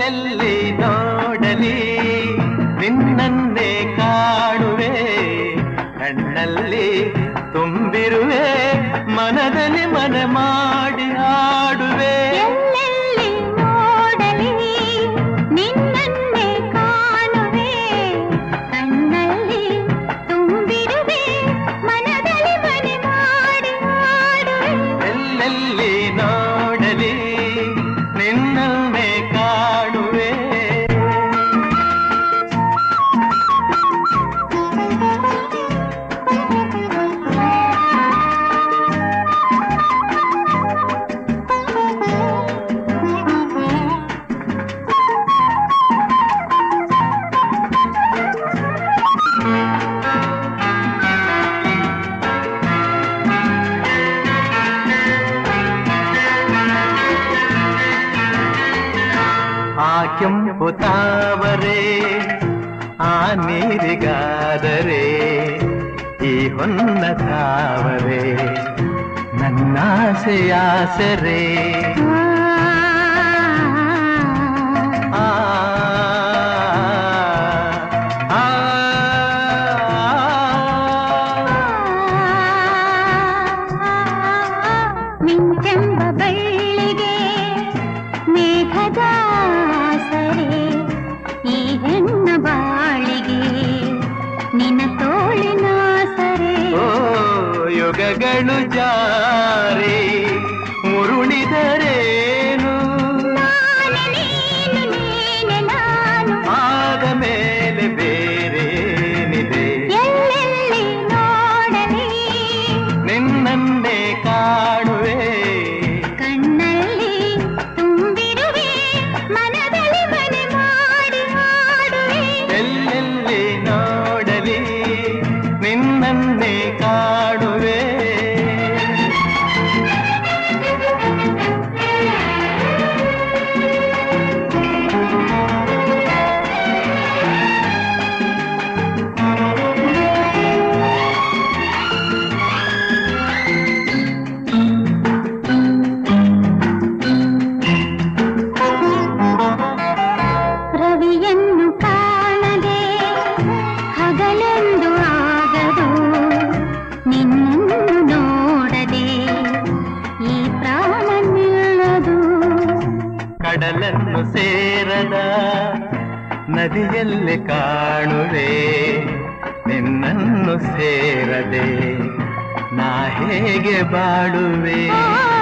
ಎಲ್ಲೆಲ್ಲಿ ನೋಡಲಿ ನಿನ್ನನ್ನೇ ಕಾಣುವೆ ಕಣ್ಣಲ್ಲಿ ತುಂಬಿರುವೆ ಮನದಲ್ಲಿ ಮನ ಮಾಡಿ ಆಡುವೆ ಎಲ್ಲೆಲ್ಲಿ ನೋಡಲಿ ನಿನ್ನನ್ನೇ ಕಾಣುವೆ ಕಣ್ಣಲ್ಲಿ ತುಂಬಿರುವೆ ಮನದಲ್ಲಿ ಮನೆ ಮಾಡಿ ಆಡುವೆ ಎಲ್ಲೆಲ್ಲಿ ನೋಡಲಿ ನಿನ್ನನ್ನೇ ಕಾಣುವೆ ಆ ಕೆಂಪು ತಾವರೆ ಆ ನೀರಿಗಾದರೆ ಈ ಹೊನ್ನ ತಾವರೆ ನನ್ನಾಸೆಯಾಸರೆ ಆ ಆ, ಮಿಂಚೆಂಬ ಬಳ್ಳಿಗೆ ಮೇಘದ ಸರೆ ಈ ಹೆಣ್ಣ ಬಾಳಿಗೆ ನಿನ್ನ ತೋಳಿನ ಸರೆ ಓ ಯುಗಗಳು ಜಾರಿ ಮುರುಳಿದರೇನು ನಾನೆ ನೀನು ನೀನೆ ನಾನು ಆದ ಮೇಲೆ ಬೇರೇನಿದೆ ಎಲ್ಲೆಲ್ಲಿ ನೋಡಲಿ ನಿನ್ನನ್ನೇ ಕಾಣುವೆ ಕಣ್ಣಲ್ಲಿ ತುಂಬಿರುವೆ ಮನದಲ್ಲಿ ಮನೆ ಮಾಡಿ ಆಡುವೆ ಎಲ್ಲೆಲ್ಲಿ ನೋಡಲಿ ನಿನ್ನನ್ನೇ ಕಾಣುವೆ ರವಿಯನ್ನು ಕಾಣದೆ ಹಗಲೆಂದು ಆಗದು ನಿನ್ನನ್ನು ನೋಡದೆ ಈ ಪ್ರಾಣ ನಿಲ್ಲದು ಕಡಲನ್ನು ಸೇರದ ನದಿಯಲ್ಲಿ ಕಾಣುವೆ ನಿನ್ನನ್ನು ಸೇರದೆ ನಾ ಹೇಗೆ ಬಾಳುವೆ ಆ